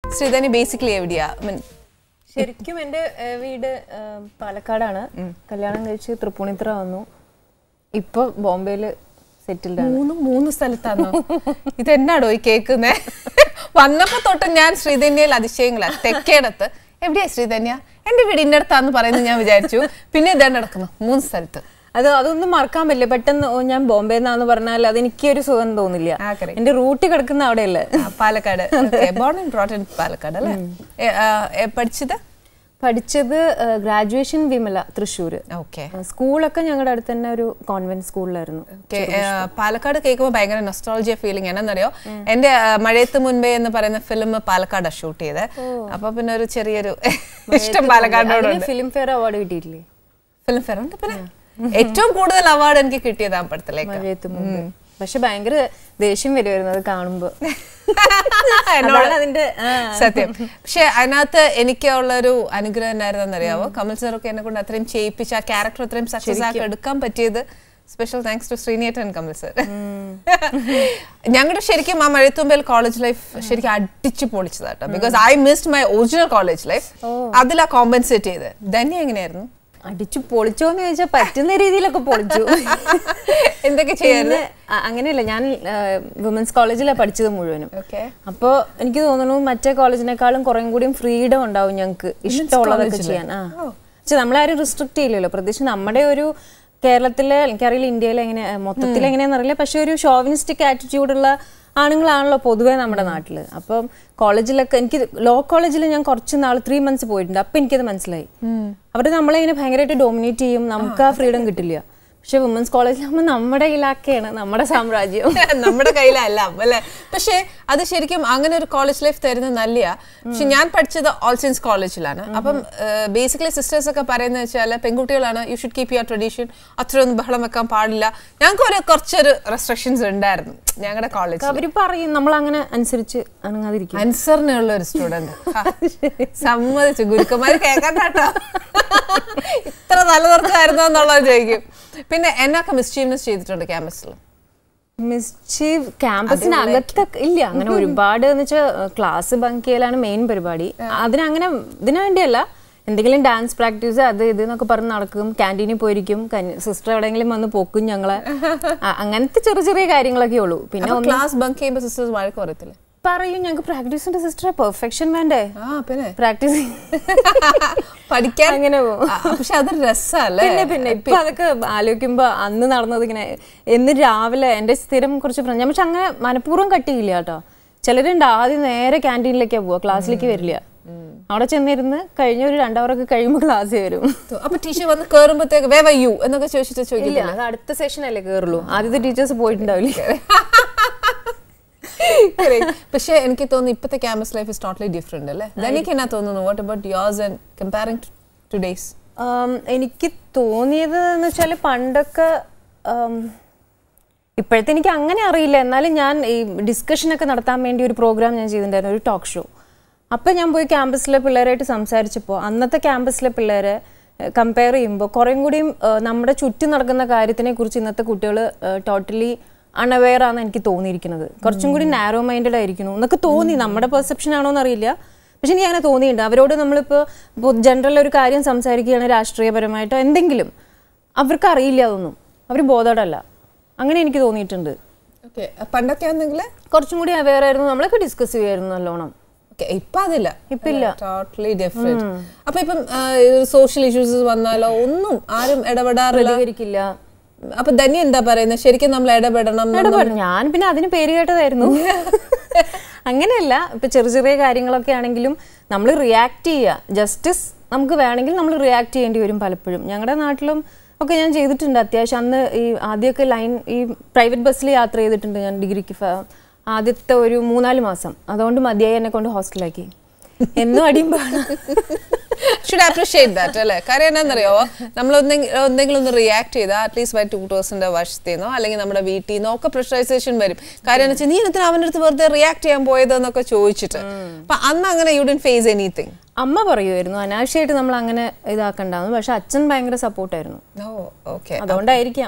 ശ്രീധനി basically എവിടെയാ I mean, ശരിക്കും എൻ്റെ ഏഹ്, വീട് ഏഹ്, പാലക്കാടാണ് കല്യാണം കഴിച്ച് തൃപ്പൂണിത്തുറ വന്നു ഇപ്പൊ ബോംബെയില് സെറ്റിൽഡ് ആണ് മൂന്ന് മൂന്ന് സ്ഥലത്താണോ ഇതെന്നാടോ ഈ കേക്കുന്നേ വന്നപ്പോ തൊട്ട് ഞാൻ ശ്രീധന്യയിൽ അതിശയങ്ങളാ തെക്കേടത്ത് എവിടെയാ ശ്രീധന്യ എന്റെ വീട് ഇന്നടത്താന്ന് പറയുന്നത് ഞാൻ വിചാരിച്ചു പിന്നെ ഇതാണ് നടക്കുന്നു മൂന്ന് സ്ഥലത്ത് അത് അതൊന്നും മറക്കാൻ പറ്റില്ല പെട്ടെന്ന് ഓ ഞാൻ ബോംബെ എന്നാന്ന് പറഞ്ഞാൽ അത് എനിക്കൊരു സുഖം തോന്നില്ല ആ, correct. എന്റെ റൂട്ട് കിടക്കുന്ന അവിടെയല്ലേ ആ, Palakkad born and brought in Palakkad അല്ലേ ഏ, ആ, ഏ, പഠിച്ചത് പഠിച്ചത് ഗ്രാജുവേഷൻ വിമല തൃശ്ശൂര് ഓക്കെ ആ, സ്കൂളൊക്കെ ഞങ്ങളുടെ അടുത്ത് തന്നെ ഒരു കോൺവെന്റ് സ്കൂളിലായിരുന്നു ഓക്കെ പാലക്കാട് കേൾക്കുമ്പോൾ ഭയങ്കര നൊസ്റ്റോളജിയ ഫീലിംഗ് എന്നാന്നറിയോ എന്റെ ആ, മഴയത്ത് മുൻപേ എന്ന് പറയുന്ന ഫിലിം പാലക്കാടാണ് ഷൂട്ട് ചെയ്ത് അപ്പൊ പിന്നെ ഒരു ചെറിയൊരു ഇഷ്ടം പാലക്കാടിനോടുണ്ട് ഫിലിം ഫെയർ അവാർഡ് കിട്ടിയിട്ടില്ലേ ഫിലിം ഫെയർ ഉണ്ട് പിന്നെ ഏറ്റവും കൂടുതൽ അവാർഡ് എനിക്ക് കിട്ടിയത് ആ പടത്തിലേക്ക് മഴയത്ത് മുമ്പ് പക്ഷെ ഭയങ്കര ദേഷ്യം വരുമായിരുന്നു അത് കാണുമ്പോ എന്നോട് അതാണ് അതിന്റെ ആ. സത്യം പക്ഷെ അതിനകത്ത് എനിക്ക് ഉള്ളൊരു അനുഗ്രഹം എന്നായിരുന്നെന്ന് അറിയാവോ കമൽ സാറൊക്കെ എന്നെ കൊണ്ട് അത്രയും ചെയ്യിപ്പിച്ച് ആ ക്യാരക്ടർ അത്രയും സക്സസ് ആക്കി എടുക്കാൻ പറ്റിയത് സ്പെഷ്യൽ താങ്ക്സ് ടു ശ്രീനേട്ടൻ കമൽ സർ ഞങ്ങളുടെ ശരിക്കും ആ മഴത്തുമ്പൽ കോളേജ് ലൈഫ് ശരിക്കും അടിച്ചു പൊളിച്ചതാട്ടോ because I missed my original college life അതിലാ കോമ്പൻസേറ്റ് ചെയ്ത് ധന്യ എങ്ങനെയായിരുന്നു അടിച്ചു പൊളിച്ചോന്ന് ചോദിച്ചാൽ പറ്റുന്ന രീതിയിലൊക്കെ പൊളിച്ചു എന്തൊക്കെ ചെയ്യായിരുന്നു പിന്നെ അ- അങ്ങനെയല്ല ഞാൻ വുമൻസ് കോളേജിലാണ് പഠിച്ചത് മുഴുവനും ഓക്കെ അപ്പോൾ എനിക്ക് തോന്നുന്നു മറ്റേ കോളേജിനേക്കാളും കുറേ കൂടിയും ഫ്രീഡം ഉണ്ടാവും ഞങ്ങൾക്ക് ഇഷ്ടമുള്ളതൊക്കെ ചെയ്യാൻ ആ പക്ഷെ നമ്മളാരും റിസ്ട്രിക്ട് ചെയ്യില്ലല്ലോ പ്രത്യേകിച്ച് നമ്മുടെ ഒരു കേരളത്തിലെ എനിക്കറിയില്ല ഇന്ത്യയിൽ എങ്ങനെ മൊത്തത്തിൽ എങ്ങനെയാണെന്ന് അറിയില്ല പക്ഷെ ഒരു ഷോവിനിസ്റ്റിക് ആറ്റിറ്റ്യൂഡുള്ള ആണുങ്ങളാണല്ലോ പൊതുവേ നമ്മുടെ നാട്ടിൽ അപ്പം കോളേജിലൊക്കെ എനിക്ക് ലോ കോളേജിൽ ഞാൻ കുറച്ച് നാൾ ത്രീ മന്ത്സ് പോയിട്ടുണ്ട് അപ്പം എനിക്കത് മനസ്സിലായി അവർ നമ്മളെ ഇങ്ങനെ ഭയങ്കരമായിട്ട് ഡോമിനേറ്റ് ചെയ്യും നമുക്ക് ആ ഫ്രീഡം കിട്ടില്ല പക്ഷെ വുമൻസ് കോളേജിലാകുമ്പോൾ നമ്മുടെ ഇലാക്കയാണ് നമ്മുടെ സാമ്രാജ്യം നമ്മുടെ കയ്യിലല്ല അല്ലേ പക്ഷേ അത് ശരിക്കും അങ്ങനെ ഒരു കോളേജ് ലൈഫ് തരുന്നത് നല്ലയാ പക്ഷെ ഞാൻ പഠിച്ചത് ഓൾ സയൻസ് കോളേജിലാണ് അപ്പം ബേസിക്കലി സിസ്റ്റേഴ്സ് ഒക്കെ പറയുന്നത് വെച്ചാൽ പെൺകുട്ടികളാണ് you should keep your tradition അത്രയൊന്നും ബഹളം വെക്കാൻ പാടില്ല ഞങ്ങൾക്ക് ഒരു കുറച്ചൊരു റെസ്ട്രിക്ഷൻസ് ഉണ്ടായിരുന്നു ഞങ്ങളുടെ കോളേജ് അവര് പറയും നമ്മൾ അങ്ങനെ അനുസരിച്ച് അനങ്ങാതിരിക്കും അൻസറിനുള്ള ഒരു സ്റ്റുഡന്റ് സമ്മതിച്ചു ഗുരുക്കന്മാര് കേൾക്കണ്ട കേട്ടോ ഇത്ര തലനിർത്തായിരുന്നോ എന്നുള്ളത് ചോദിക്കും പിന്നെ എന്നൊക്കെ മിസ്ചീവ്നെസ് ചെയ്തിട്ടുണ്ട് ക്യാമ്പസിൽ മിസ്ചീവ് ക്യാമ്പസിനകത്തൊക്കെ ഇല്ല അങ്ങനെ ഒരുപാട് എന്ന് വെച്ചാൽ ക്ലാസ് ബങ്ക് ചെയ്യലാണ് മെയിൻ പരിപാടി അതിനങ്ങനെ ഇതിനു വേണ്ടിയല്ല എന്തെങ്കിലും ഡാൻസ് പ്രാക്ടീസ് അത് ഇത് എന്നൊക്കെ പറഞ്ഞ് നടക്കും ക്യാൻറ്റീനിൽ പോയിരിക്കും സിസ്റ്റർ എവിടെയെങ്കിലും വന്ന് പൊക്കും ഞങ്ങളെ ആ, അങ്ങനത്തെ ചെറിയ ചെറിയ കാര്യങ്ങളൊക്കെ ഉള്ളൂ പിന്നെ ഒന്ന് ക്ലാസ് ബങ്ക് ചെയ്യുമ്പോൾ സിസ്റ്റേഴ്സ് വഴക്ക് പറയത്തില്ലേ പറയും ഞങ്ങൾക്ക് പ്രാക്ടീസിന്റെ സിസ്റ്ററെ പെർഫെക്ഷൻ വേണ്ടേ ആ പിന്നെ പ്രാക്ടീസ് പഠിക്കാൻ അങ്ങനെ പോകും ആ, പക്ഷെ അതൊരു രസമല്ലേ പിന്നെ പിന്നെ ഇപ്പൊ അതൊക്കെ ആലോചിക്കുമ്പോ അന്ന് നടന്നത് ഇങ്ങനെ എന്ന് രാവിലെ എന്റെ സ്ഥിരം കുറച്ച് ഫ്രണ്ട് ഞാൻ പക്ഷെ അങ്ങനെ മനഃപൂർവ്വം കട്ടിയില്ല കേട്ടോ ചിലരുണ്ട് ആദ്യം നേരെ ക്യാൻറ്റീനിലേക്കാ പോവാ ക്ലാസ്സിലേക്ക് വരില്ല അവിടെ ചെന്നിരുന്ന് കഴിഞ്ഞ ഒരു രണ്ടവറൊക്കെ കഴിയുമ്പോൾ ക്ലാസ് വരും അപ്പൊ ടീച്ചർ വന്ന് കേറുമ്പോഴത്തേക്ക് വേ യു എന്നൊക്കെ ചോദിച്ചിട്ട് ഇല്ല ചോദിക്കില്ല അത് അടുത്ത സെഷൻ അല്ലേ കേറുള്ളൂ ആദ്യത്തെ ടീച്ചേഴ്സ് പോയിട്ടുണ്ടാവില്ല പക്ഷെ എനിക്ക് തോന്നുന്നു ഇപ്പോഴത്തെ campus life is totally different അല്ലേ എനിക്ക് എന്നാ തോന്നുന്നു what about yours and comparing to days ആം, എനിക്ക് തോന്നിയത് എന്ന് വെച്ചാൽ പണ്ടൊക്കെ ആം, ഇപ്പോഴത്തെ എനിക്ക് അങ്ങനെ അറിയില്ല എന്നാലും ഞാൻ ഈ ഡിസ്കഷനൊക്കെ നടത്താൻ വേണ്ടി ഒരു പ്രോഗ്രാം ഞാൻ ചെയ്തിട്ടുണ്ടായിരുന്നു ഒരു ടോക്ക് ഷോ അപ്പം ഞാൻ പോയി ക്യാമ്പസിലെ പിള്ളേരായിട്ട് സംസാരിച്ചപ്പോൾ അന്നത്തെ ക്യാമ്പസിലെ പിള്ളേരെ കമ്പയർ ചെയ്യുമ്പോൾ കുറേം കൂടിയും ആ, നമ്മുടെ ചുറ്റും നടക്കുന്ന കാര്യത്തിനെ കുറിച്ച് ഇന്നത്തെ കുട്ടികൾ ടോട്ടലി അണവെയർ ആണെന്ന് എനിക്ക് തോന്നിയിരിക്കുന്നത് കുറച്ചും കൂടി നാരോ മൈൻഡഡ് ആയിരിക്കുന്നു എന്നൊക്കെ തോന്നി നമ്മുടെ പെർസെപ്ഷൻ ആണോ എന്നറിയില്ല പക്ഷെ എനിക്ക് അങ്ങനെ തോന്നിയിട്ടുണ്ട് അവരോട് നമ്മളിപ്പോൾ ഇപ്പോൾ ജനറൽ ഒരു കാര്യം സംസാരിക്കുകയാണ് രാഷ്ട്രീയപരമായിട്ടോ എന്തെങ്കിലും അവർക്ക് അറിയില്ല അതൊന്നും അവർ ബോധോടല്ല അങ്ങനെ എനിക്ക് തോന്നിയിട്ടുണ്ട് ഓക്കെ പണ്ടൊക്കെ ആണെങ്കിൽ കുറച്ചും കൂടി അവെയർ ആയിരുന്നു നമ്മളൊക്കെ ഡിസ്കസ് ചെയ്യുമായിരുന്നു നല്ലോണം ഓക്കെ ഇപ്പൊ അതില്ല ഇപ്പൊ ഇല്ല. ടോട്ടലി ഡിഫറെന്റ് അപ്പൊ ഇപ്പം സോഷ്യൽ ഇഷ്യൂസ് വന്നാലോ ഒന്നും ആരും ഇടപെടാറില്ല പ്രതികരിക്കില്ല അപ്പൊ ധന്യ എന്താ പറയുന്നത് ശരിക്കും നമ്മൾ ഇടപെടണം ഇടപെടും ഞാൻ പിന്നെ അതിന് പേര് കേട്ടതായിരുന്നു അങ്ങനെയല്ല ഇപ്പൊ ചെറിയ ചെറിയ കാര്യങ്ങളൊക്കെ ആണെങ്കിലും നമ്മൾ റിയാക്ട് ചെയ്യുക ജസ്റ്റിസ് നമുക്ക് വേണമെങ്കിൽ നമ്മൾ റിയാക്ട് ചെയ്യേണ്ടി വരും പലപ്പോഴും ഞങ്ങളുടെ നാട്ടിലും ഒക്കെ ഞാൻ ചെയ്തിട്ടുണ്ട് അത്യാവശ്യം അന്ന് ഈ ആദ്യമൊക്കെ ലൈൻ ഈ പ്രൈവറ്റ് ബസ്സിൽ യാത്ര ചെയ്തിട്ടുണ്ട് ഞാൻ ഡിഗ്രിക്ക് ഫ- ആദ്യത്തെ ഒരു മൂന്നാല് മാസം അതുകൊണ്ട് മതിയായി എന്നെ കൊണ്ട് ഹോസ്റ്റലാക്കി എന്നും അടിയും ബഹളം. ഷുഡ് അപ്രീഷിയേറ്റ് ദാറ്റ് അല്ലേ കാര്യം എന്താണെന്നറിയാവോ നമ്മൾ എന്തെങ്കിലും എന്തെങ്കിലും ഒന്ന് റിയാക്ട് ചെയ്താൽ അറ്റ്ലീസ്റ്റ് ബൈ ട്യൂട്ടേഴ്സിന്റെ വശത്തിൽ നിന്നോ അല്ലെങ്കിൽ നമ്മുടെ വീട്ടിൽ നിന്നോ ഒക്കെ പ്രഷറൈസേഷൻ വരും കാര്യം എന്ന് വെച്ചാൽ നീ എന്തിനാ അവൻ്റെ അടുത്ത് വെറുതെ റിയാക്ട് ചെയ്യാൻ പോയത് എന്നൊക്കെ ചോദിച്ചിട്ട് അപ്പൊ അന്ന് അങ്ങനെ യു ഡൻ ഫേസ് എനിത്തിങ് അമ്മ പറയുമായിരുന്നു അനാവശ്യമായിട്ട് നമ്മൾ അങ്ങനെ ഇതാക്കണ്ടാന്ന് പക്ഷെ അച്ഛൻ ഭയങ്കര സപ്പോർട്ടായിരുന്നു ഓ ഓക്കെ അതുകൊണ്ടായിരിക്കാം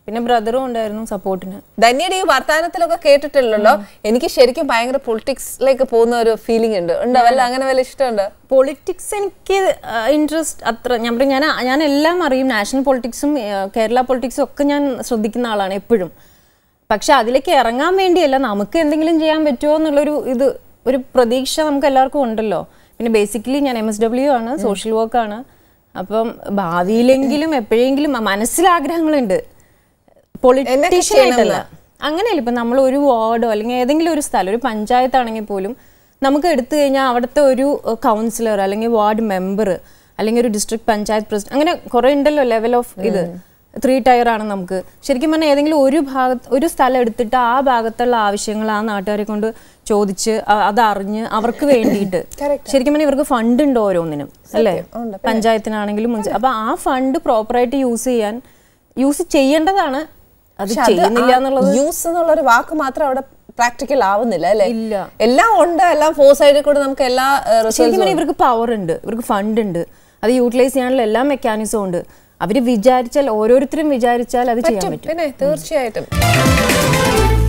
പിന്നെ ബ്രദറും ഉണ്ടായിരുന്നു സപ്പോർട്ടിന് ധന്യയുടെ ഈ വർത്താനത്തിലൊക്കെ കേട്ടിട്ടില്ലല്ലോ എനിക്ക് ശരിക്കും ഭയങ്കര പൊളിറ്റിക്സിലേക്ക് പോകുന്ന ഒരു ഫീലിംഗ് ഉണ്ട് ഉണ്ടോ വല്ല അങ്ങനെ വല്ല ഇഷ്ടമുണ്ട് പൊളിറ്റിക്സ് എനിക്ക് ഇൻട്രസ്റ്റ് അത്ര ഞാൻ പറയും ഞാൻ ഞാൻ എല്ലാം അറിയും നാഷണൽ പൊളിറ്റിക്സും കേരള പൊളിറ്റിക്സും ഒക്കെ ഞാൻ ശ്രദ്ധിക്കുന്ന ആളാണ് എപ്പോഴും പക്ഷെ അതിലേക്ക് ഇറങ്ങാൻ വേണ്ടിയല്ല നമുക്ക് എന്തെങ്കിലും ചെയ്യാൻ പറ്റുമോ എന്നുള്ളൊരു ഇത് ഒരു പ്രതീക്ഷ നമുക്ക് എല്ലാവർക്കും ഉണ്ടല്ലോ പിന്നെ ബേസിക്കലി ഞാൻ എം എസ് ഡബ്ല്യു ആണ് സോഷ്യൽ വർക്കാണ് അപ്പം ഭാവിയിലെങ്കിലും എപ്പോഴെങ്കിലും മനസ്സിൽ ആഗ്രഹങ്ങളുണ്ട് പൊളിറ്റീഷ്യൻ ആയിട്ടല്ല അങ്ങനെയല്ല ഇപ്പം നമ്മൾ ഒരു വാർഡോ അല്ലെങ്കിൽ ഏതെങ്കിലും ഒരു സ്ഥലം ഒരു പഞ്ചായത്താണെങ്കിൽ പോലും നമുക്ക് എടുത്തു കഴിഞ്ഞാൽ അവിടുത്തെ ഒരു കൗൺസിലർ അല്ലെങ്കിൽ വാർഡ് മെമ്പർ അല്ലെങ്കിൽ ഒരു ഡിസ്ട്രിക്ട് പഞ്ചായത്ത് പ്രസിഡന്റ് അങ്ങനെ കുറേ ഉണ്ടല്ലോ ലെവൽ ഓഫ് ഇത് ത്രീ ടയർ ആണ് നമുക്ക് ശരിക്കും പറഞ്ഞാൽ ഏതെങ്കിലും ഒരു ഭാഗത്ത് ഒരു സ്ഥലം എടുത്തിട്ട് ആ ഭാഗത്തുള്ള ആവശ്യങ്ങൾ ആ നാട്ടുകാരെ കൊണ്ട് ചോദിച്ച് അ- അത് അറിഞ്ഞ് അവർക്ക് വേണ്ടിയിട്ട് ശരിക്കും പറഞ്ഞാൽ ഇവർക്ക് ഫണ്ട് ഉണ്ട് ഓരോന്നിനും അല്ലേ പഞ്ചായത്തിനാണെങ്കിലും മുനിസി- അപ്പൊ ആ ഫണ്ട് പ്രോപ്പറായിട്ട് യൂസ് ചെയ്യാൻ യൂസ് ചെയ്യേണ്ടതാണ് അത് ചെയ്യുന്നില്ല എന്നുള്ളത് യൂസ് എന്നുള്ള ഒരു വാക്ക് മാത്രം അവിടെ പ്രാക്ടിക്കൽ ആവുന്നില്ല അല്ലെ ഇല്ല. എല്ലാം ഉണ്ട് എല്ലാം ഫോർ സൈഡിൽ കൂടെ നമുക്ക് എല്ലാ ശരിക്കും പറഞ്ഞാൽ ഇവർക്ക് പവർ ഉണ്ട് ഇവർക്ക് ഫണ്ട് ഉണ്ട് അത് യൂട്ടിലൈസ് ചെയ്യാനുള്ള എല്ലാ മെക്കാനിസവും ഉണ്ട് അവര് വിചാരിച്ചാൽ ഓരോരുത്തരും വിചാരിച്ചാൽ അത് ചെയ്യാൻ പറ്റും പിന്നെ തീർച്ചയായിട്ടും